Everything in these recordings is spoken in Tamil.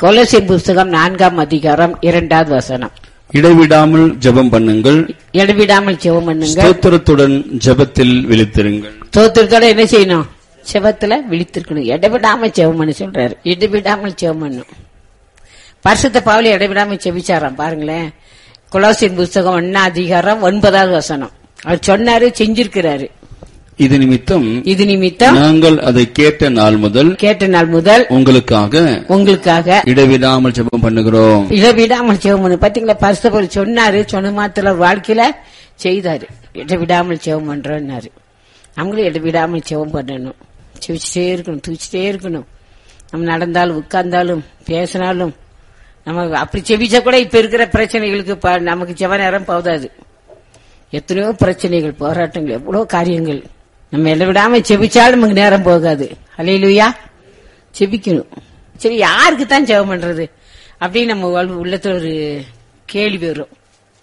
கொலோசியர் புஸ்தகம் நான்காம் அதிகாரம் இரண்டாவது வசனம் இடைவிடாமல் ஜெபம் பண்ணுங்கள் இடவிடாமல் ஜெபம் பண்ணுங்க ஸ்தோத்திரத்துடன் ஜெபத்தில் விழித்திருங்கள் தோத்திரத்தோட என்ன செய்யணும் செவத்துல விழித்திருக்கணும் இடைவிடாம ஜெபம் பண்ண சொல்றாரு இடைவிடாமல் ஜெபம் பண்ணும் பரிசுத்த பவுல் இடைவிடாம செபிச்சாராம் பாருங்களேன் கொலோசியர் புஸ்தகம் ஒன்னா அதிகாரம் ஒன்பதாவது வசனம் அவர் சொன்னாரு செஞ்சிருக்கிறாரு இது நிமித்தம் இது நிமித்தம் நாங்கள் அதை கேட்ட நாள் முதல் கேட்ட நாள் முதல் உங்களுக்காக உங்களுக்காக இடைவிடாமல் ஜெபம் பண்ணுகிறோம் இடவிடாமல் ஜெபம் பண்ணு பாத்தீங்களா பரிசுத்த சொன்னாரு சொன்ன மாத்திர வாழ்க்கையில செய்தாரு இடவிடாமல் ஜெபம் பண்றோம்னாரு நம்மளும் இடவிடாமல் ஜெபம் பண்ணணும் செவிச்சுட்டே இருக்கணும் தூச்சிட்டே இருக்கணும் நம்ம நடந்தாலும் உட்கார்ந்தாலும் பேசினாலும் நம்ம அப்படி செவிச்சா கூட இப்ப இருக்கிற பிரச்சனைகளுக்கு ப- நமக்கு செவ நேரம் போதாது எத்தனையோ பிரச்சனைகள் போராட்டங்கள் எவ்வளவு காரியங்கள் நம்ம இடவிடாம செபிச்சாலும் நமக்கு நேரம் போகாது அலையிலுயா செபிக்கணும் சரி யாருக்கு தான் ஜெபம் பண்றது அப்படின்னு நம்ம வாழ்வு- உள்ளத்துல ஒரு கேள்வி வரும்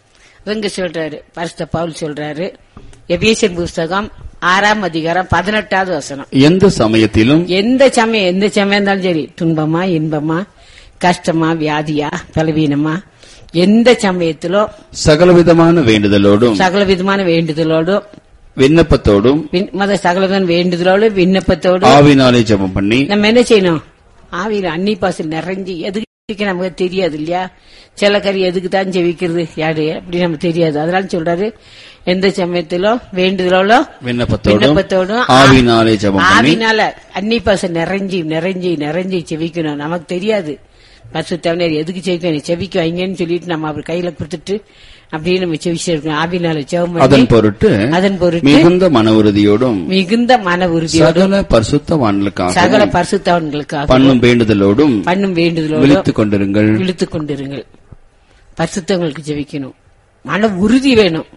இவங்க சொல்றாரு பரிசுத்த பவுல் சொல்றாரு எபேசியன் புஸ்தகம் ஆறாம் அதிகாரம் பதினெட்டாவது வசனம் எந்த சமயத்திலும் எந்த சமயம் எந்த சமயம் இருந்தாலும் சரி துன்பமா இன்பமா கஷ்டமா வியாதியா பலவீனமா எந்த சமயத்திலும் சகலவிதமான வேண்டுதலோடும் சகல விதமான வேண்டுதலோடும் விண்ணப்பத்தோடும் விண்- மத சகல விதமான வேண்டுதலோடும் விண்ணப்பத்தோடும் ஆவினாலே ஜெபம் பண்ணி நம்ம என்ன செய்யணும் ஆவியில அன்னி பாசல் நிறைஞ்சு எதுக்கு நமக்கு தெரியாது இல்லையா சில கறி எதுக்கு தான் ஜெபிக்கிறது யாரு அப்படி நமக்கு தெரியாது அதனால சொல்றாரு எந்த சமயத்திலும் வேண்டுதலோட விண்ணப்பத்தோடும் விண்ணப்பத்தோடும் ஆவினாலே ஜெபம் பண்ணி ஆவினால அன்னி பாசம் நிறைஞ்சி நிறைஞ்சி நிறைஞ்சி செவிக்கணும் நமக்கு தெரியாது பசு தவணர் எதுக்கு செவிக்கணும் செவிக்க வைங்கன்னு சொல்லிட்டு நம்ம அவர் கையில கொடுத்துட்டு அப்படியே நம்ம செவிச்சு இருக்கணும் ஆவினால ஜெபம் அதன் பண்ணி பொருட்டு அதன் பொருட்டு மிகுந்த மன உறுதியோடும் மிகுந்த மன உறுதியோடும் சகல பரிசுத்தவான்களுக்காக சகல பரிசுத்தவன்களுக்காக பண்ணும் வேண்டுதலோடும் பண்ணும் வேண்டுதலோடும் விழித்துக் கொண்டிருங்கள் இழுத்துக் கொண்டிருங்கள் பரிசுத்தவங்களுக்கு ஜெபிக்கணும் மன உறுதி வேணும்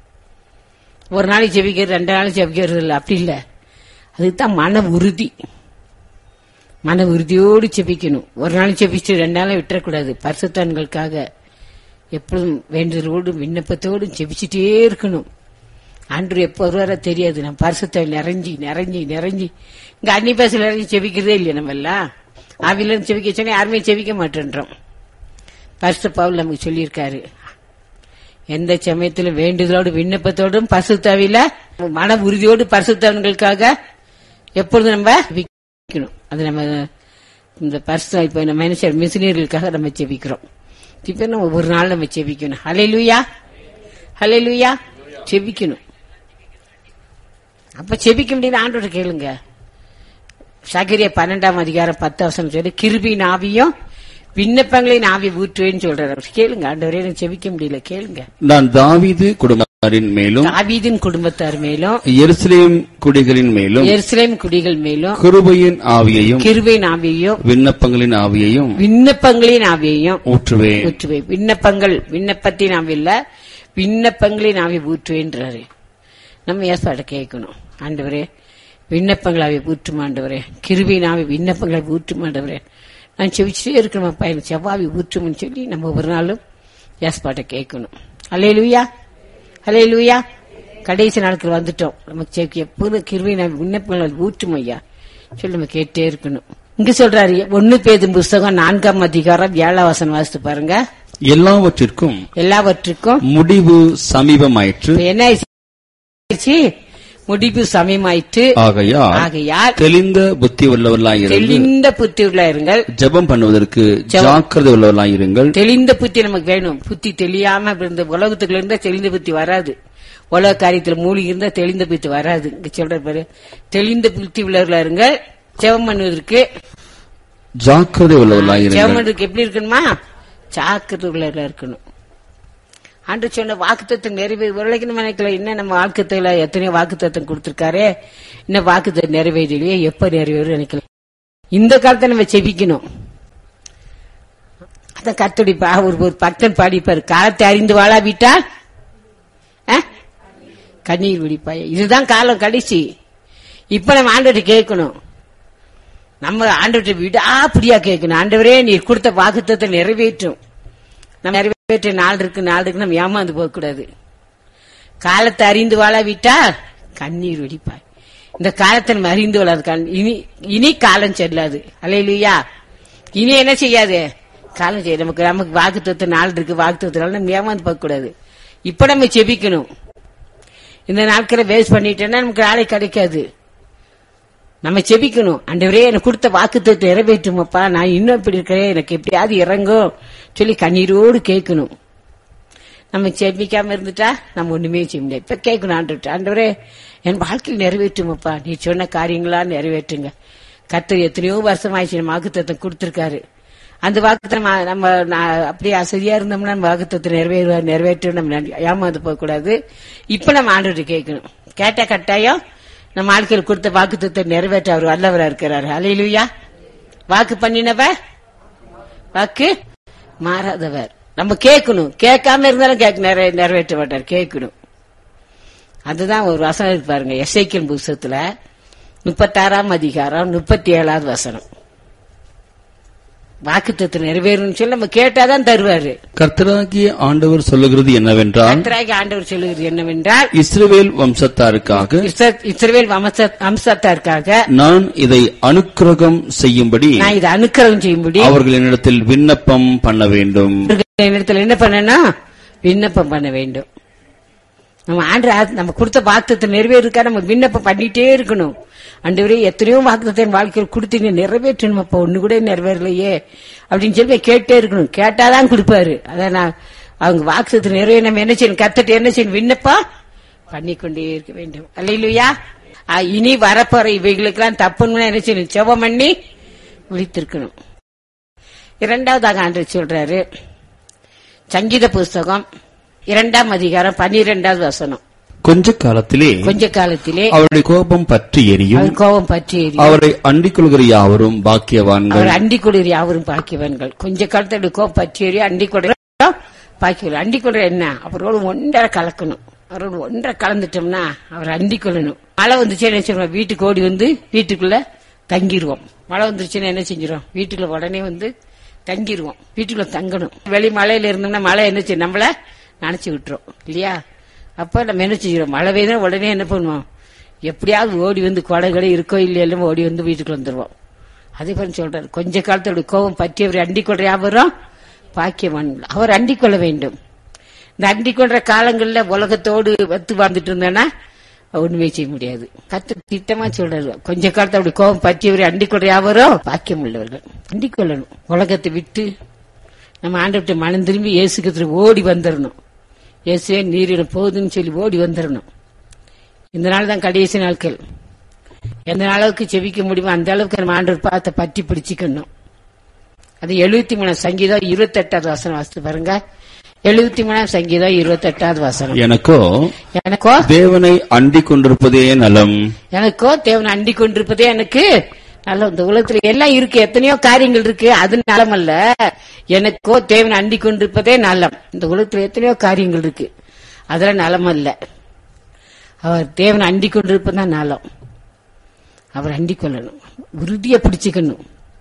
ஒரு நாளைக்கு ஜெபிக்கிறது ரெண்டு நாளைக்கு ஜெபிக்கிறது இல்ல அப்படி இல்ல அதுதான் மன உறுதி மன உறுதியோடு ஜெபிக்கணும் ஒரு நாள் ஜெபிச்சு ரெண்டு நாளும் விட்டுறக்கூடாது பரிசுத்தவன்களுக்காக எப்பொழுதும் வேண்டுதலோடு விண்ணப்பத்தோடு ஜெபிச்சுட்டே இருக்கணும் ஆண்டு எப்போ வருவாரோ தெரியாது நம்ம பரிசுத்த நிறைஞ்சி நிறைஞ்சி நிறைஞ்சி இங்க அன்னி பேசல நிறைஞ்சி செபிக்கிறதே இல்லையா நம்ம எல்லாம் ஆவில செபிக்க சொன்னா யாருமே செபிக்க மாட்டேன்றோம் பரிசு பவுல் நமக்கு சொல்லியிருக்காரு எந்த சமயத்துல வேண்டுதலோடு விண்ணப்பத்தோடும் பரிசுத்தாவில மன உறுதியோடு பரிசுத்தவன்களுக்காக எப்பொழுதும் நம்ம விக்கணும் அது நம்ம இந்த பரிசு இப்ப நம்ம மனுஷர் மிஷினர்களுக்காக நம்ம செபிக்கிறோம் இப்ப நம்ம ஒவ்வொரு நாள் நம்ம செபிக்கணும் ஹலே லூயா ஹலே லூயா செபிக்கணும் அப்ப செபிக்க முடியாது ஆண்டோட கேளுங்க சகரிய பன்னெண்டாம் அதிகாரம் பத்து அவசரம் சொல்லி கிருபி நாவியும் விண்ணப்பங்களை நாவி ஊற்றுவேன்னு சொல்றாரு அவர் கேளுங்க ஆண்டவரே எனக்கு செபிக்க முடியல கேளுங்க நான் தாவீது குடும்பத்தாரின் மேலும் தாவீதின் குடும்பத்தார் மேலும் எருசலேம் குடிகளின் மேலும் எருசலேம் குடிகள் மேலும் கிருபையின் ஆவியையும் கிருபை நாவியையும் விண்ணப்பங்களின் ஆவியையும் விண்ணப்பங்களின் ஆவியையும் ஊற்றுவேன் ஊற்றுவேன் விண்ணப்பங்கள் விண்ணப்பத்தின் ஆவியில்ல விண்ணப்பங்களின் ஆவி ஊற்றுவேன்றாரு நம்ம ஏற்பாடு கேட்கணும் ஆண்டவரே விண்ணப்பங்கள் ஆவி ஊற்றும் ஆண்டவரே கிருபியின் ஆவி விண்ணப்பங்களை ஊற்றும் ஆண்டவரே நான் செவிச்சுட்டே இருக்கணும் பையன் செவ்வாவி ஊற்றும்னு சொல்லி நம்ம ஒரு நாளும் ஏற்பாட்டை கேட்கணும் அலே லூயா அலே லூயா கடைசி நாட்கள் வந்துட்டோம் நமக்கு செவிக்கு எப்போதும் கிருபியின் ஆவி விண்ணப்பங்களை ஊற்றும் ஐயா சொல்லி நம்ம கேட்டே இருக்கணும் இங்க சொல்றாரு ஒன்னு பேதும் புஸ்தகம் நான்காம் அதிகாரம் ஏழாம் வசனம் வாசித்து பாருங்க எல்லாவற்றிற்கும் எல்லாவற்றுக்கும் முடிவு சமீபமாயிற்று இப்ப என்ன ஆயிடுச்சு முடிவு சமயமாயிற்று ஆகையால் ஆகையால் தெளிந்த புத்தி உள்ளவர்களாயிருந்து தெளிந்த புத்தி உள்ள இருங்கள் ஜெபம் பண்ணுவதற்கு ஜாக்கிரதை உள்ளவர்களாயிருங்கள் தெளிந்த புத்தி நமக்கு வேணும் புத்தி தெளியாம இப்ப இந்த உலகத்துக்குள்ள இருந்தா தெளிந்த புத்தி வராது உலக காரியத்துல மூழ்கி இருந்தா தெளிந்த புத்தி வராது இங்க சொல்ற பாரு தெளிந்த புத்தி உள்ளவர்களா இருங்கள் ஜெபம் பண்ணுவதற்கு ஜாக்கிரதை உள்ளவர்களாயிருங்கள் ஜெபம் பண்ணுறதுக்கு எப்படி இருக்கணுமா ஜாக்கிரதை உள்ளவர்களா இருக்கணும் ஆண்டு சொன்ன வாக்குத்தத்தம் நிறைவே உருளைக்கு நம்ம நினைக்கல இன்னும் நம்ம வாக்குத்துல எத்தனையோ வாக்குத்தத்தம் கொடுத்திருக்காரே இன்னும் வாக்குத்தத்தம் நிறைவேறலையே எப்ப நிறைவேறும் நினைக்கல இந்த காலத்தை நம்ம செபிக்கணும் அதான் கத்தடி ஒரு ஒரு பக்தன் பாடிப்பாரு காலத்தை அறிந்து வாழா விட்டால் ஆ? கண்ணீர் விடிப்பாய் இதுதான் காலம் கடைசி இப்ப நம்ம ஆண்டவர்கிட்ட கேட்கணும் நம்ம ஆண்டவர்கிட்ட விடாப்பிடியா கேட்கணும் ஆண்டவரே நீர் கொடுத்த வாக்குத்தத்தை நிறைவேற்றும் நம்ம நிறைவேற்ற நாள் இருக்கு நாள் இருக்கு நம்ம ஏமாந்து போக கூடாது காலத்தை அறிந்து வாழ விட்டா கண்ணீர் வெடிப்பாய் இந்த காலத்தை நம்ம அறிந்து வாழாது இனி இனி காலம் செல்லாது அலையிலுயா இனி என்ன செய்யாது காலம் செய்ய நமக்கு நமக்கு வாக்குத்தத்து நாள் இருக்கு வாக்குத்தத்தினால நம்ம ஏமாந்து பார்க்க கூடாது இப்ப நம்ம செபிக்கணும் இந்த நாட்களை வேஸ்ட் பண்ணிட்டேன்னா நமக்கு நாளை கிடைக்காது நம்ம செபிக்கணும் அண்டவரே எனக்கு கொடுத்த வாக்குத்தத்தை நிறைவேற்றுமப்பா நான் இன்னும் இப்படி இருக்கிறேன் எனக்கு எப்படியாவது இறங்கும் சொல்லி கண்ணீரோடு கேட்கணும் நம்ம செபிக்காம இருந்துட்டா நம்ம ஒண்ணுமே செய்ய முடியாது இப்ப கேட்கணும் ஆண்டு ஆண்டவரே என் வாழ்க்கையில் நிறைவேற்றுமப்பா நீ சொன்ன காரியங்களா நிறைவேற்றுங்க கர்த்தர் எத்தனையோ வருஷம் ஆயிடுச்சு நம்ம வாக்குத்தத்தை கொடுத்திருக்காரு அந்த வாக்குத்தை நம்ம நம்ம நான் அப்படியே அசதியா இருந்தோம்னா நம்ம வாக்குத்தத்தை நிறைவேற நிறைவேற்ற நம்ம ஏமாந்து போக கூடாது இப்ப நம்ம ஆண்டு கேட்கணும் கேட்ட கட்டாயம் நம்ம வாழ்க்கையில் கொடுத்த வாக்குத்தத்தை நிறைவேற்ற அவர் வல்லவரா இருக்கிறாரு அலையிலுயா வாக்கு பண்ணினவர் வாக்கு மாறாதவர் நம்ம கேட்கணும் கேட்காம இருந்தாலும் கேட்க நிறைவே நிறைவேற்ற மாட்டார் கேட்கணும் அதுதான் ஒரு வசனம் இருக்கு பாருங்க எஸ்ஐக்கியல் புஸ்தகத்துல முப்பத்தாறாம் அதிகாரம் முப்பத்தி ஏழாவது வசனம் வாக்குத்தத்தை நிறைவேறும் சொல்லி நம்ம கேட்டாதான் தருவாரு கர்த்தராகிய ஆண்டவர் சொல்லுகிறது என்னவென்றால் கர்த்தராகி ஆண்டவர் சொல்லுகிறது என்னவென்றால் இஸ்ரவேல் வம்சத்தாருக்காக இஸ்ர- இஸ்ரவேல் வம்ச- வம்சத்தாருக்காக நான் இதை அனுக்கிரகம் செய்யும்படி நான் இதை அனுக்கிரகம் செய்யும்படி அவர்களிடத்தில் விண்ணப்பம் பண்ண வேண்டும் இடத்துல என்ன பண்ணணும் விண்ணப்பம் பண்ண வேண்டும் நம்ம ஆண்டு நம்ம கொடுத்த வாக்குத்தத்தை நிறைவேறுக்கா நம்ம விண்ணப்பம் பண்ணிட்டே இருக்கணும் ஆண்டவரே எத்தனையோ வாக்குத்தத்தை என் வாழ்க்கையில் கொடுத்தீங்க நிறைவேற்றணும் அப்ப ஒண்ணு கூட நிறைவேறலையே அப்படின்னு சொல்லி கேட்டே இருக்கணும் கேட்டாதான் கொடுப்பாரு அதான் நான் அவங்க வாக்குத்தத்தை நிறைவே நம்ம என்ன செய்யணும் கத்துட்டு என்ன செய்யணும் விண்ணப்பம் பண்ணிக்கொண்டே இருக்க வேண்டும் அல்லையிலுயா இனி வரப்போற இவைகளுக்கெல்லாம் தப்புன்னு என்ன செய்யணும் செவம் பண்ணி விழித்திருக்கணும் இரண்டாவதாக ஆண்டு சொல்றாரு சங்கீத புஸ்தகம் இரண்டாம் அதிகாரம் பன்னிரெண்டாவது வசனம் கொஞ்ச காலத்திலே கொஞ்ச காலத்திலே அவருடைய கோபம் பற்றி எரியும் அவர் கோபம் பற்றி எரியும். அவரை அண்டிக் கொள்கிற யாவரும் பாக்கியவான்கள் அவர் அண்டி கொள்கிற யாவரும் பாக்கியவன்கள் கொஞ்ச காலத்தோட கோபம் பற்றி எரியும் அண்டி கொள்கிற பாக்கியவன் அண்டி கொள்கிற என்ன அவரோடு ஒன்றரை கலக்கணும் அவரோடு ஒன்றரை கலந்துட்டோம்னா அவர் அண்டி கொள்ளணும் மழை வந்துச்சுன்னா என்ன செய்வோம் வீட்டுக்கு ஓடி வந்து வீட்டுக்குள்ள தங்கிடுவோம் மழை வந்துருச்சுன்னா என்ன செஞ்சிடும் வீட்டுக்குள்ள உடனே வந்து தங்கிடுவோம் வீட்டுக்குள்ள தங்கணும் வெளி மழையில இருந்தோம்னா மழை என்ன செய்யும் நம்மள நினைச்சு விட்டுரும் இல்லையா அப்ப நம்ம என்ன செஞ்சிடும் மழை பெய்தா உடனே என்ன பண்ணுவோம் எப்படியாவது ஓடி வந்து கொடை கடை இருக்கோ இல்லையோ ஓடி வந்து வீட்டுக்குள்ள வந்துருவோம் அதே போல சொல்றாரு கொஞ்ச காலத்தோட கோபம் பற்றியவர் அண்டிக் கொள்ற யாவரும் பாக்கியவான் அவர் அண்டிக் கொள்ள வேண்டும் இந்த அண்டிக் கொள்ற காலங்கள்ல உலகத்தோடு வத்து வாழ்ந்துட்டு இருந்தேன்னா ஒண்ணுமே செய்ய முடியாது கத்து திட்டமா சொல்றாரு கொஞ்ச காலத்தோட கோபம் பற்றியவர் அண்டிக் கொள்ற யாவரும் பாக்கியம் உள்ளவர்கள் அண்டிக் கொள்ளணும் உலகத்தை விட்டு நம்ம ஆண்டவர்கிட்ட மனம் திரும்பி இயேசுக்கு ஓடி வந்துடணும் இயேசுவே நீரிடம் போகுதுன்னு சொல்லி ஓடி வந்துடணும் இந்த நாள் தான் கடைசி நாட்கள் எந்த அளவுக்கு செவிக்க முடியுமோ அந்த அளவுக்கு நம்ம ஆண்டவர் பார்த்த பற்றி பிடிச்சிக்கணும் அது எழுபத்தி மூணாம் சங்கீதம் இருபத்தெட்டாவது வசனம் வாசித்து பாருங்க எழுபத்தி மூணாம் சங்கீதம் இருபத்தெட்டாவது வசனம் எனக்கோ எனக்கோ தேவனை அண்டிக் கொண்டிருப்பதே நலம் எனக்கோ தேவன் அண்டி கொண்டிருப்பதே எனக்கு நல்ல இந்த உலகத்துல எல்லாம் இருக்கு எத்தனையோ காரியங்கள் இருக்கு அது நலம் அல்ல எனக்கோ தேவன் அண்டி கொண்டிருப்பதே நலம் இந்த உலகத்துல எத்தனையோ காரியங்கள் இருக்கு அதெல்லாம் நலம் அல்ல அவர் தேவன் அண்டி கொண்டிருப்பதான் நலம் அவர் அண்டிக் கொள்ளணும் உறுதியா பிடிச்சுக்கணும்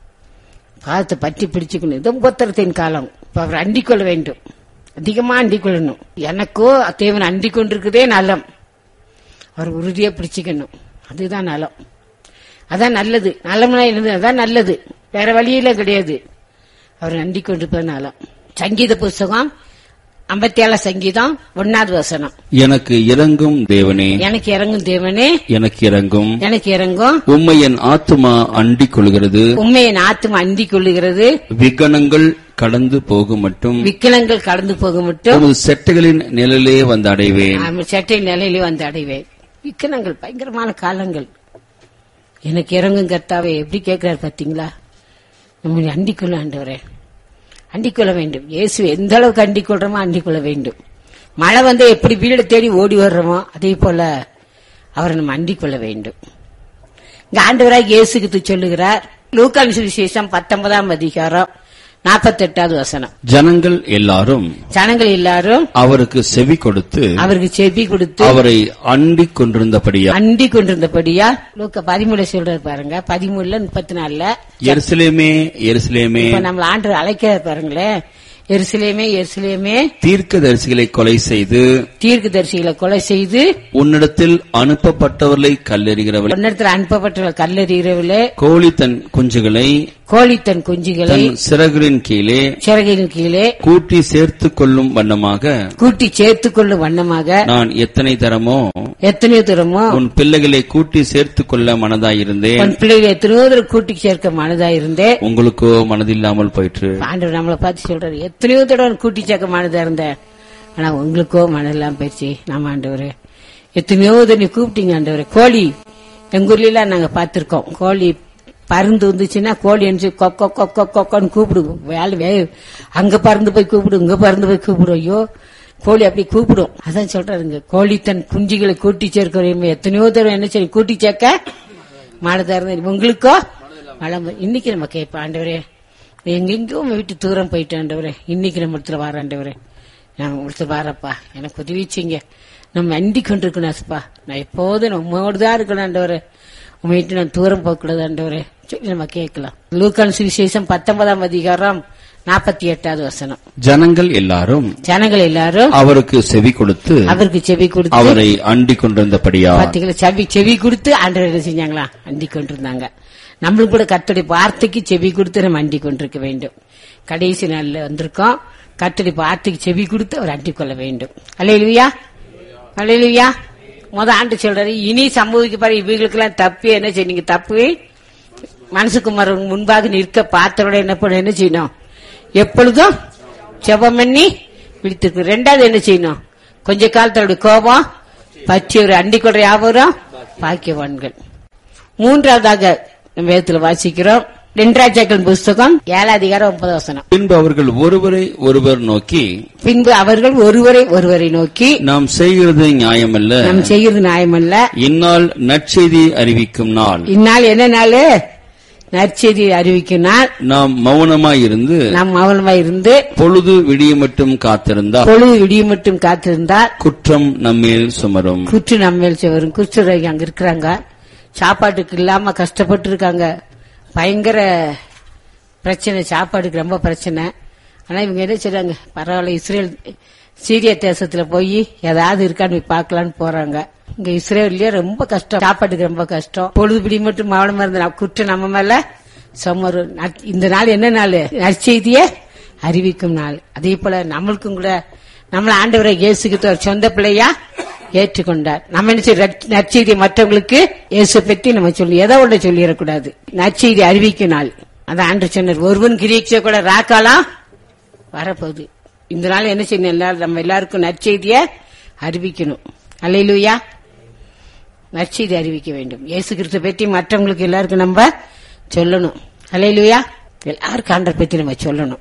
பாதத்தை பற்றி பிடிச்சுக்கணும் இது உபத்திரத்தின் காலம் இப்ப அவர் அண்டிக் கொள்ள வேண்டும் அதிகமா அண்டிக் கொள்ளணும் எனக்கோ தேவன் அண்டிக் கொண்டிருக்குதே நலம் அவர் உறுதியா பிடிச்சுக்கணும் அதுதான் நலம் அதான் நல்லது நலம்னா என்னது அதான் நல்லது வேற வழியில கிடையாது அவர் நன்றி கொண்டிருப்பது நலம் சங்கீத புஸ்தகம் ஐம்பத்தி ஏழு சங்கீதம் ஒன்னாவது வசனம் எனக்கு இறங்கும் தேவனே எனக்கு இறங்கும் தேவனே எனக்கு இறங்கும் எனக்கு இறங்கும் உம்மை என் ஆத்துமா அண்டிக் கொள்கிறது உண்மையின் ஆத்தும் அண்டிக் கொள்ளுகிறது விகனங்கள் கடந்து போகும் மட்டும் விக்கிலங்கள் கடந்து போக மட்டும் உமது செட்டைகளின் நிழலே வந்து அடைவேன் ஆமா, சட்டை நிலையிலே வந்து அடைவேன் விக்கினங்கள் பயங்கரமான காலங்கள் எனக்கு இறங்கும் கர்த்தாவே எப்படி கேட்கிறார் பாத்தீங்களா நம்மளை அண்டிக்கொள்ள ஆண்டவரே அண்டிக்கொள்ள வேண்டும் இயேசு எந்த அளவுக்கு அண்டிக் கொள்றோமோ அண்டிக் கொள்ள வேண்டும் மழை வந்து எப்படி வீடு தேடி ஓடி வர்றோமோ அதே போல அவரை நம்ம அண்டிக் கொள்ள வேண்டும் இங்க ஆண்டவராக இயேசுக்கு சொல்லுகிறார் லூக்கான் சுவிசேஷம் பத்தொன்பதாம் அதிகாரம் நாற்பத்தெட்டாவது வசனம் ஜனங்கள் எல்லாரும் ஜனங்கள் எல்லாரும் அவருக்கு செவி கொடுத்து அவருக்கு செவி கொடுத்து அவரை அண்டிக் கொண்டிருந்தபடியா அண்டி கொண்டிருந்தபடியா லூக்க பதிமூணு சொல்றாரு பாருங்க பதிமூணுல முப்பத்தி நாலுல எருசலேமே எருசலேமே இப்ப நம்மள ஆண்டு அழைக்கிறார் பாருங்களேன் எருசலேமே எருசலேமே தீர்க்கதரிசிகளை கொலை செய்து தீர்க்கதரிசிகளை கொலை செய்து உன்னிடத்தில் அனுப்பப்பட்டவர்களை கல்லெறிகிறவள் ஒன்னத்துல அனுப்பப்பட்ட கல்லறிகிறவிலே கோழி தன் குஞ்சுகளை கோழி தன் குஞ்சுகளை தன் சிறகுகளின் கீழே சிறகின் கீழே கூட்டி சேர்த்துக் கொள்ளும் வண்ணமாக கூட்டி சேர்த்துக் கொள்ளும் வண்ணமாக நான் எத்தனை தரமோ எத்தனையோ தூரமோ உன் பிள்ளைகளை கூட்டி சேர்த்துக் கொள்ள மனதாயிருந்தேன் உன் பிள்ளைகளை எத்தனையோ தூரம் கூட்டி சேர்க்க மனதா இருந்தே உங்களுக்கோ மனதில்லாமல் போயிற்று ஆண்டவர் நம்மளை பார்த்து சொல்றாரு எத்தனையோ தடவை கூட்டி சேர்க்க மனதா இருந்தேன் ஆனா உங்களுக்கோ மனதெல்லாம் போயிடுச்சு நம்ம ஆண்டவரே எத்தனையோ தண்ணி கூப்பிட்டீங்க ஆண்டவரே கோழி எங்க ஊர்ல எல்லாம் நாங்க பார்த்திருக்கோம் கோழி பருந்து வந்துச்சுன்னா கோழி என்று கொக்கோ கொக்கோ கொக்கோன்னு கூப்பிடுவோம் வேலை வே அங்க பறந்து போய் கூப்பிடும் இங்க பறந்து போய் கூப்பிடும் ஐயோ கோழி அப்படி கூப்பிடும் அதான் சொல்றாருங்க கோழி தன் குஞ்சுகளை கூட்டி சேர்க்கிறோம் எத்தனையோ தடவை என்ன சரி கூட்டி சேர்க்க மனதா இருந்தது உங்களுக்கோ மழை வ- இன்னைக்கு நம்ம கேட்போம் ஆண்டவரே எங்கெங்கோ உங்க வீட்டு தூரம் போயிட்டு ஆண்டவரே இன்னைக்கு நம்ம இடத்துல வர ஆண்டவரே நான் ஒருத்தர் வாரப்பா எனக்கு உதவி செய்யுங்க நம்ம அண்டி கொண்டிருக்கணும் ஆசப்பா நான் எப்போதும் நான் உங்களோடு தான் இருக்கணும் ஆண்டவரே உங்க வீட்டு நான் தூரம் போகக்கூடாது ஆண்டவரே சொல்லி நம்ம கேட்கலாம் லூக்கான் சுவிசேஷம் பத்தொன்பதாம் அதிகாரம் நாற்பத்தி எட்டாவது வசனம் ஜனங்கள் எல்லாரும் ஜனங்கள் எல்லாரும் அவருக்கு செவி கொடுத்து அவருக்கு செவி கொடுத்து அவரை அண்டிக் கொண்டிருந்தபடியா பாத்தீங்களா செவி செவி கொடுத்து ஆண்டவர் என்ன செஞ்சாங்களா அண்டி கொண்டிருந்தாங்க நம்மளும் கூட கர்த்தருடைய வார்த்தைக்கு செவி கொடுத்து நம்ம அண்டி கொண்டிருக்க வேண்டும் கடைசி நாள்ல வந்திருக்கோம் கர்த்தருடைய வார்த்தைக்கு செவி கொடுத்து அவர் அண்டிக் கொள்ள வேண்டும் அல்லையா அல்லையா முத ஆண்டு சொல்றாரு இனி சம்பவிக்க பாரு இவங்களுக்கெல்லாம் தப்பு என்ன செய்யுங்க தப்பு மனசுக்குமார் முன்பாக நிற்க பார்த்தவரோட என்ன பண்ண என்ன செய்யணும் எப்பொழுதும் ஜெபம் பண்ணி விழித்திருக்கு ரெண்டாவது என்ன செய்யணும் கொஞ்ச காலத்தோட கோபம் பச்சை ஒரு அண்டிக்கொள்ற யாவரும் பாக்கியவான்கள் மூன்றாவதாக நம்ம வேதத்துல வாசிக்கிறோம் ரெண்டராஜாக்கள் புஸ்தகம் ஏழாம் அதிகாரம் ஒன்பது வசனம் பின்பு அவர்கள் ஒருவரை ஒருவர் நோக்கி பின்பு அவர்கள் ஒருவரை ஒருவரை நோக்கி நாம் செய்கிறது நியாயமல்ல நாம் செய்யறது நியாயமல்ல இந்நாள் நற்செய்தி அறிவிக்கும் நாள் இந்நாள் என்ன நாள் நற்செய்தி அறிவிக்கும் நாள் நாம் மௌனமாயிருந்து நாம் மௌனமாய் இருந்து பொழுது விடிய மட்டும் காத்திருந்தால் பொழுது விடிய மட்டும் காத்திருந்தால் குற்றம் நம்மேல் சுமரும் குற்று நம்மேல் வரும் குஷ்டரோகி அங்க இருக்கிறாங்க சாப்பாட்டுக்கு இல்லாம கஷ்டப்பட்டு இருக்காங்க பயங்கர பிரச்சனை சாப்பாடுக்கு ரொம்ப பிரச்சனை ஆனா இவங்க என்ன செய்றாங்க பரவாயில்ல இஸ்ரேல் சீரிய தேசத்துல போய் ஏதாவது இருக்கான்னு போய் பார்க்கலான்னு போறாங்க இங்க இஸ்ரேல்லயே ரொம்ப கஷ்டம் சாப்பாட்டுக்கு ரொம்ப கஷ்டம் பொழுதுபிடி மட்டும் மௌனமா இருந்த குற்றம் நம்ம மேல சுமரு நற்- இந்த நாள் என்ன நாள் நற்செய்திய அறிவிக்கும் நாள் அதே போல நம்மளுக்கும் கூட நம்மள ஆண்டவரை இயேசுக்கு ஒரு சொந்த பிள்ளையா ஏற்றுக்கொண்டார் நம்ம என்ன செய்ய நற்செய்தி மற்றவங்களுக்கு இயேசு பற்றி நம்ம சொல்லி எதை ஒண்ணு சொல்லிடக்கூடாது நற்செய்தி அறிவிக்கும் நாள் அந்த ஆண்டு சொன்னார் ஒருவன் கிரீட்சை கூட ராக்காலாம் வரப்போகுது இந்த நாள் என்ன செய்யணும் எல்லாரும் நம்ம எல்லாருக்கும் நற்செய்திய அறிவிக்கணும் அல்லையிலுயா நற்செய்தி அறிவிக்க வேண்டும் இயேசு கிறிஸ்து பற்றி மற்றவங்களுக்கு எல்லாருக்கும் நம்ம சொல்லணும் அல்லையிலுயா எல்லாருக்கும் ஆண்டரை பற்றி நம்ம சொல்லணும்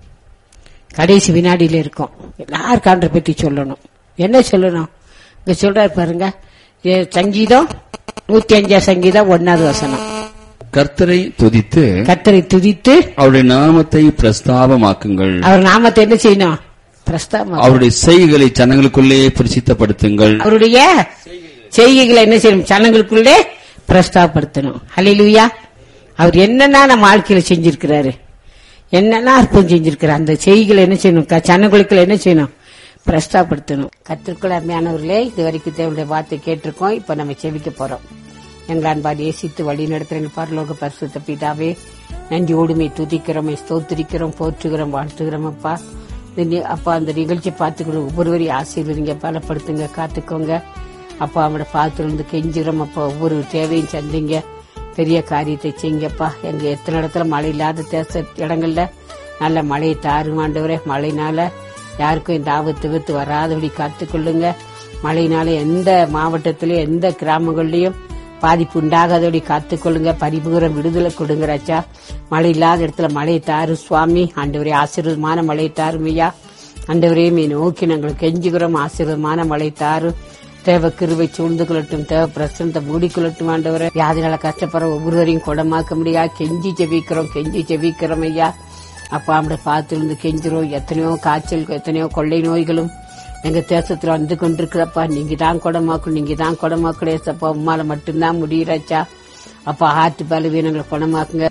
கடைசி வினாடியில இருக்கோம் எல்லாருக்கும் ஆண்டரை பற்றி சொல்லணும் என்ன சொல்லணும் இங்க சொல்றாரு பாருங்க இது சங்கீதம் நூத்தி அஞ்சாம் சங்கீதம் ஒன்னாவது வசனம் கர்த்தரை துதித்து கத்தரை துதித்து அவருடைய நாமத்தை பிரஸ்தாபமாக்குங்கள் அவர் நாமத்தை என்ன செய்யணும் பிரஸ்தாபம் அவருடைய செய்கைகளை ஜனங்களுக்குள்ளே பிரசித்தப்படுத்துங்கள் அவருடைய செய்கைகளை என்ன செய்யணும் ஜனங்களுக்குள்ளே பிரஸ்தாபப்படுத்தணும் ஹalleluya அவர் என்னென்ன நம்ம வாழ்க்கையில செஞ்சிருக்கிறாரு என்னென்ன அற்புதம் செஞ்சிருக்கிறார் அந்த செய்கைகளை என்ன செய்யணும் க- ஜனங்களுக்குள்ள என்ன செய்யணும் பிரஸ்தாபப்படுத்தணும் கத்திற்குள் அருமையானவர்களே இது வரைக்கும் தேவனுடைய வார்த்தை கேட்டிருக்கோம் இப்ப நம்ம செவிக்க போறோம் எங்கள் அன்பாடி ஏசித்து வழி நடத்துற எங்கள் பரலோக பரிசுத்த பிதாவே நன்றியோடுமை துதிக்கிறோம் ஸ்தோத்திரிக்கிறோம் போற்றுகிறோம் வாழ்த்துகிறோம் அப்பா இந்த நி- அப்பா அந்த நிகழ்ச்சி பார்த்துக்கிறோம் ஒவ்வொருவரையும் ஆசீர்வதிங்க பலப்படுத்துங்க காத்துக்கோங்க அப்பா அவங்களோட பார்த்துருந்து கெஞ்சுகிறோம் அப்பா ஒவ்வொரு தேவையும் சந்திங்க பெரிய காரியத்தை செய்யுங்கப்பா எங்க எத்தனை இடத்துல மழை இல்லாத தேச இடங்கள்ல நல்ல மழையை தாருமாண்டவரே மழைனால யாருக்கும் இந்த ஆபத்து வித்து வராதபடி காத்துக்கொள்ளுங்க மழையினால எந்த மாவட்டத்திலயும் எந்த கிராமங்கள்லயும் பாதிப்பு உண்டாகாதபடி காத்துக்கொள்ளுங்க பரிபூரம் விடுதலை கொடுங்க ராஜா மழை இல்லாத இடத்துல மழையை தாரு சுவாமி ஆண்டவரே ஆசீர்வாதமான மழையை தாரும் ஐயா ஆண்டவரே மீ நோக்கி நாங்கள் கெஞ்சுகிறோம் ஆசீர்வாதமான மழை தாரு தேவ கிருவை சூழ்ந்து கொள்ளட்டும் தேவ பிரசனத்தை மூடிக்கொள்ளட்டும் ஆண்டவரே வியாதினால கஷ்டப்படுற ஒவ்வொருவரையும் குணமாக்க முடியா கெஞ்சி ஜெபிக்கிறோம் கெஞ்சி ஜெபிக்கிறோம் ஐயா அப்பா நம்மளை பார்த்து இருந்து கெஞ்சிரும் எத்தனையோ காய்ச்சல் எத்தனையோ கொள்ளை நோய்களும் எங்க தேசத்துல வந்து கொண்டிருக்கிறப்பா நீங்க தான் குணமாக்கணும் நீங்க தான் குணமாக்கணும் ஏசப்பா உம்மால மட்டும்தான் முடியறாச்சா அப்பா ஆட்டு பலவீனங்களை குணமாக்குங்க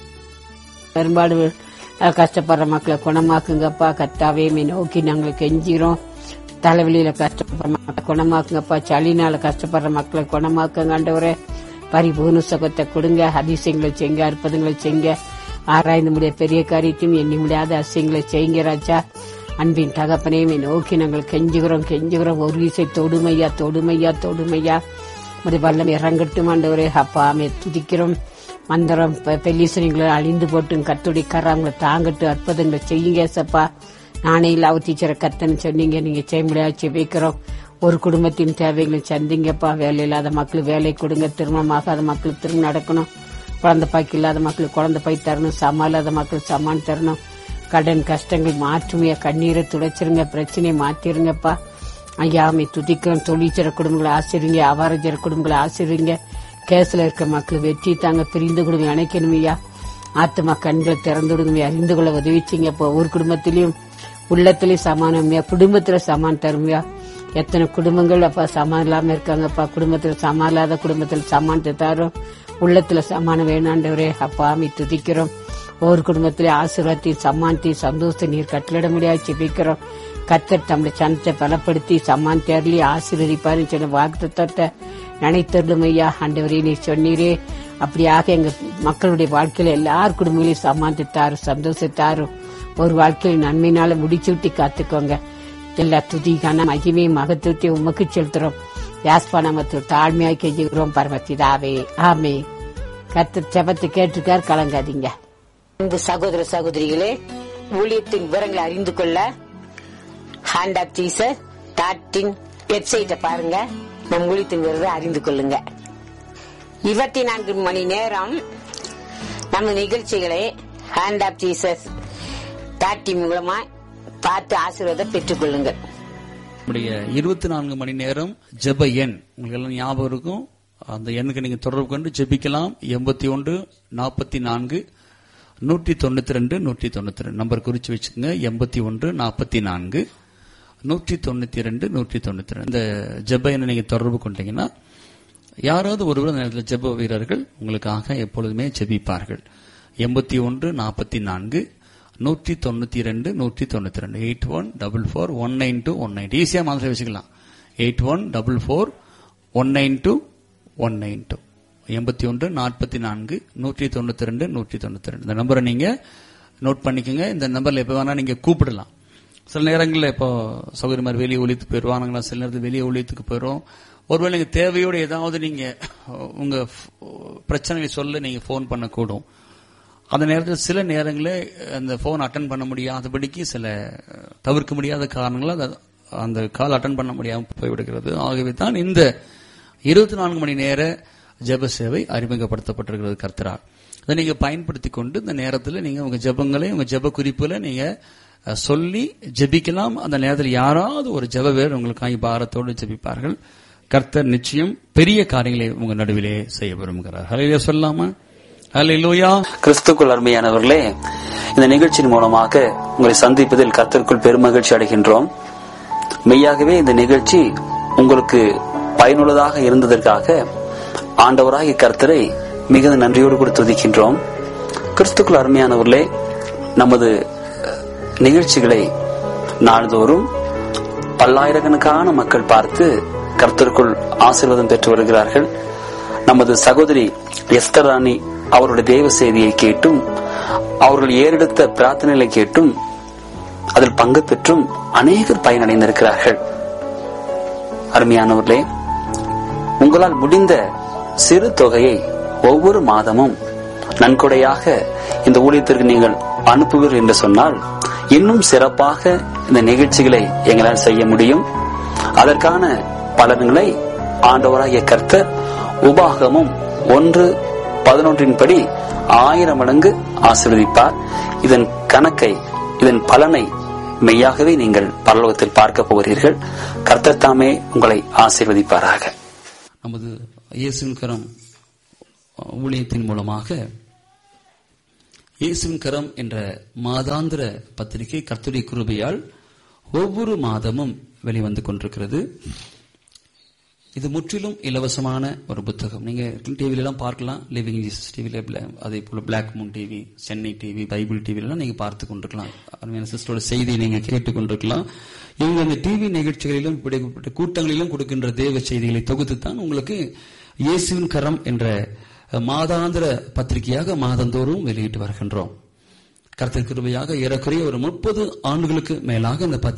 பெரும்பாடு அஹ், கஷ்டப்படுற மக்களை குணமாக்குங்கப்பா கத்தாவே மீ நோக்கி நாங்கள் கெஞ்சிரோம் தலைவலியில கஷ்டப்படுற மக்களை குணமாக்குங்கப்பா சளினால கஷ்டப்படுற மக்களை குணமாக்குங்க ஆண்டவரே பரிபூர்ண சுகத்தை கொடுங்க அதிசயங்களை செய்ங்க அற்புதங்களை செய்ங்க ஆராய்ந்து முடிய பெரிய காரியத்தையும் எண்ணி முடியாத அசியங்களை செய்யுங்க ராஜா அன்பின் தகப்பனையும் நோக்கி நாங்கள் கெஞ்சுகிறோம் கெஞ்சுகிறோம் ஒரு விசை தொடுமையா தொடுமையா தொடுமையா ஒரு வல்லம் இறங்கட்டும் ஆண்டவரே அப்பா ஆமே துதிக்கிறோம் மந்திரம் பெல்லீசனிங்களை அழிந்து போட்டும் கத்துடி கராங்களை தாங்கட்டு அற்புதங்களை செய்யுங்க சப்பா நானே இல்லாவ டீச்சரை கத்தன்னு சொன்னீங்க நீங்க செய்ய முடியாது செபிக்கிறோம் ஒரு குடும்பத்தின் தேவைகளை சந்திங்கப்பா வேலை இல்லாத மக்களுக்கு வேலை கொடுங்க திருமணமாகாத மக்களுக்கு திருமணம் நடக்கணும் குழந்தை பாய்க்கு இல்லாத மக்களுக்கு குழந்தை பாய் தரணும் சமா இல்லாத மக்களுக்கு சமான் தரணும் கடன் கஷ்டங்கள் மாற்றுமையா கண்ணீரை துடைச்சிருங்க பிரச்சனையை மாத்திருங்கப்பா ஐயாமை துதிக்கிறோம் தொழிற்சர குடும்பங்களை ஆசிரிங்க அவாரஜர குடும்பங்களை ஆசிரிங்க கேஸ்ல இருக்க மக்கள் வெற்றி தாங்க பிரிந்து குடும்பம் இணைக்கணும் ஐயா ஆத்துமா கண்களை திறந்து விடுங்க அறிந்து கொள்ள உதவிச்சிங்க இப்போ ஒரு குடும்பத்திலையும் உள்ளத்திலயும் சமானம்யா குடும்பத்துல சமான் தருமையா எத்தனை குடும்பங்கள் அப்பா சமான் இல்லாம இருக்காங்கப்பா குடும்பத்துல சமான் இல்லாத குடும்பத்துல சமானத்தை தரும் உள்ளத்துல சமானம் வேணாண்டவரே அப்பா ஆமி துதிக்கிறோம் ஒவ்வொரு குடும்பத்திலே ஆசீர்வாதத்தையும் சம்மானத்தையும் சந்தோஷத்தை நீர் கட்டளிட முடியாது ஜெபிக்கிறோம் கத்தர் தம்முடைய சனத்தை பலப்படுத்தி சம்மான் தேர்லி ஆசீர்வதிப்பாரு சொன்ன வாக்குத்தத்தை நினைத்தருளும் ஐயா ஆண்டவரே நீ சொன்னீரே அப்படியாக எங்க மக்களுடைய வாழ்க்கையில எல்லார் குடும்பங்களையும் சம்மானத்தை தாரும் சந்தோஷத்தாரும் ஒரு வாழ்க்கையில் நன்மையினால முடிச்சு விட்டு காத்துக்கோங்க எல்லா துதிக்கான மகிமையும் மகத்துவத்தையும் உமக்கு செலுத்துறோம் யாஸ்பா நமத்து தாழ்மையாய் கெஞ்சுகிறோம் பரமத்திதாவே ஆமே கத்து செபத்து கேட்டிருக்கார் கலங்காதீங்க அன்பு சகோதர சகோதரிகளே ஊழியத்தின் விவரங்களை அறிந்து கொள்ள ஹேண்ட் ஆப் டீசர் டாட்டின் வெப்சைட்டை பாருங்க நம் ஊழியத்தின் விவரத்தை அறிந்து கொள்ளுங்க இருபத்தி நான்கு மணி நேரம் நம்ம நிகழ்ச்சிகளை ஹேண்ட் ஆப் டீசர்ஸ் டாட்டி மூலமா பார்த்து ஆசீர்வாதம் பெற்றுக் கொள்ளுங்கள் நம்முடைய இருபத்தி நான்கு மணி நேரம் ஜெப எண் உங்களுக்கு எல்லாம் ஞாபகம் இருக்கும் அந்த எண்ணுக்கு நீங்க தொடர்பு கொண்டு ஜெபிக்கலாம் எண்பத்தி ஒன்று நாற்பத்தி நான்கு நூற்றி தொண்ணூத்தி ரெண்டு நூற்றி தொண்ணூத்தி ரெண்டு நம்பர் குறிச்சு வச்சுக்கோங்க எண்பத்தி ஒன்று நாற்பத்தி நான்கு நூற்றி தொண்ணூத்தி ரெண்டு நூற்றி தொண்ணூத்தி ரெண்டு இந்த ஜெப எண்ணை நீங்க தொடர்பு கொண்டீங்கன்னா யாராவது ஒருவர் அந்த நேரத்தில் ஜெப வீரர்கள் உங்களுக்காக எப்பொழுதுமே ஜெபிப்பார்கள் எண்பத்தி ஒன்று நாற்பத்தி நான்கு நூற்றி தொண்ணூத்தி ரெண்டு நூற்றி தொண்ணூத்தி ரெண்டு eight one double four one nine two one nine ஈஸியா மாதிரி வச்சுக்கலாம் eight one double four one nine two one nine two எண்பத்தி ஒன்று நாற்பத்தி நான்கு நூற்றி தொண்ணூத்தி ரெண்டு நூற்றி தொண்ணூத்தி ரெண்டு இந்த நம்பரை நீங்க நோட் பண்ணிக்கோங்க இந்த நம்பர்ல எப்ப வேணா நீங்க கூப்பிடலாம் சில நேரங்களில் இப்போ சௌகரிய மாதிரி வெளியே ஒழித்துக்கு போயிடுவானுங்களா சில நேரத்தில் வெளியே ஒழித்துக்கு போயிடும் ஒருவேளை நீங்க தேவையோடு ஏதாவது நீங்க உங்க பிரச்சனைகளை சொல்ல நீங்க போன் பண்ணக்கூடும் அந்த நேரத்தில் சில நேரங்களில் அந்த போன் அட்டன் பண்ண முடியாதபடிக்கு சில தவிர்க்க முடியாத காரணங்களால் அது- அந்த கால் அட்டன் பண்ண முடியாமல் போய்விடுகிறது ஆகவே தான் இந்த இருபத்தி நான்கு மணி நேர ஜெப சேவை அறிமுகப்படுத்தப்பட்டிருக்கிறது கர்த்தரால் அதை நீங்க பயன்படுத்தி கொண்டு இந்த நேரத்தில் நீங்க உங்க ஜெபங்களை உங்க ஜெப குறிப்புகளை நீங்க அஹ், சொல்லி ஜெபிக்கலாம் அந்த நேரத்தில் யாராவது ஒரு ஜெப வேறு உங்களுக்காக பாரத்தோடு ஜெபிப்பார்கள் கர்த்தர் நிச்சயம் பெரிய காரியங்களை உங்க நடுவிலே செய்ய விரும்புகிறார் ஹலையிலே சொல்லாமா ஹalleluya கிறிஸ்துக்குள் அருமையானவர்களே இந்த நிகழ்ச்சியின் மூலமாக உங்களை சந்திப்பதில் கர்த்தருக்குள் பெருமகிழ்ச்சி அடைகின்றோம் மெய்யாகவே இந்த நிகழ்ச்சி உங்களுக்கு பயனுள்ளதாக இருந்ததற்காக ஆண்டவராகிய கர்த்தரை மிகுந்த நன்றியோடு கூட துதிக்கின்றோம் கிறிஸ்துக்குள் அருமையானவர்களே நமது அஹ், நிகழ்ச்சிகளை நாள்தோறும் பல்லாயிரக்கணக்கான மக்கள் பார்த்து கர்த்தருக்குள் ஆசீர்வாதம் பெற்று வருகிறார்கள் நமது சகோதரி எஸ்தர் ராணி அவருடைய தேவ செய்தியை கேட்டும் அவர்கள் ஏறெடுத்த பிரார்த்தனைகளை கேட்டும் அதில் பங்கு பெற்றும் அநேகர் பயனடைந்திருக்கிறார்கள் அருமையானவர்களே உங்களால் முடிந்த சிறு தொகையை ஒவ்வொரு மாதமும் நன்கொடையாக இந்த ஊழியத்திற்கு நீங்கள் அனுப்புவீர்கள் என்று சொன்னால் இன்னும் சிறப்பாக இந்த நிகழ்ச்சிகளை எங்களால் செய்ய முடியும் அதற்கான பலன்களை ஆண்டவராகிய கர்த்தர் உபாகமும் ஒன்று பதினொன்றின் படி ஆயிரம் மடங்கு ஆசீர்வதிப்பார் இதன் கணக்கை இதன் பலனை மெய்யாகவே நீங்கள் பரலோகத்தில் பார்க்க போகிறீர்கள் கர்த்தர் தாமே உங்களை ஆசீர்வதிப்பாராக நமது இயேசுவின் கரம் ஊழியத்தின் மூலமாக இயேசுவின் கரம் என்ற மாதாந்திர பத்திரிகை கர்த்தருடைய கிருபையால் ஒவ்வொரு மாதமும் வெளிவந்து கொண்டிருக்கிறது இது முற்றிலும் இலவசமான ஒரு புத்தகம் நீங்க டிவில எல்லாம் பார்க்கலாம் லிவிங் ஜீசஸ் டிவில அதே போல black moon TV Chennai TV Bible TV எல்லாம் நீங்க பார்த்து கொண்டிருக்கலாம் அருமையான சிஸ்டரோட செய்தியை நீங்க கேட்டுக் கொண்டிருக்கலாம் இவங்க அந்த டிவி நிகழ்ச்சிகளிலும் இப்படிப்பட்ட கூட்டங்களிலும் கொடுக்கின்ற தேவ செய்திகளை தொகுத்து தான் உங்களுக்கு இயேசுவின் கரம் என்ற மாதாந்திர பத்திரிகையாக மாதந்தோறும் வெளியிட்டு வருகின்றோம் கர்த்தர் கிருபையாக ஏறக்குறைய ஒரு முப்பது ஆண்டுகளுக்கு மேலாக இந்த பத்திரிகை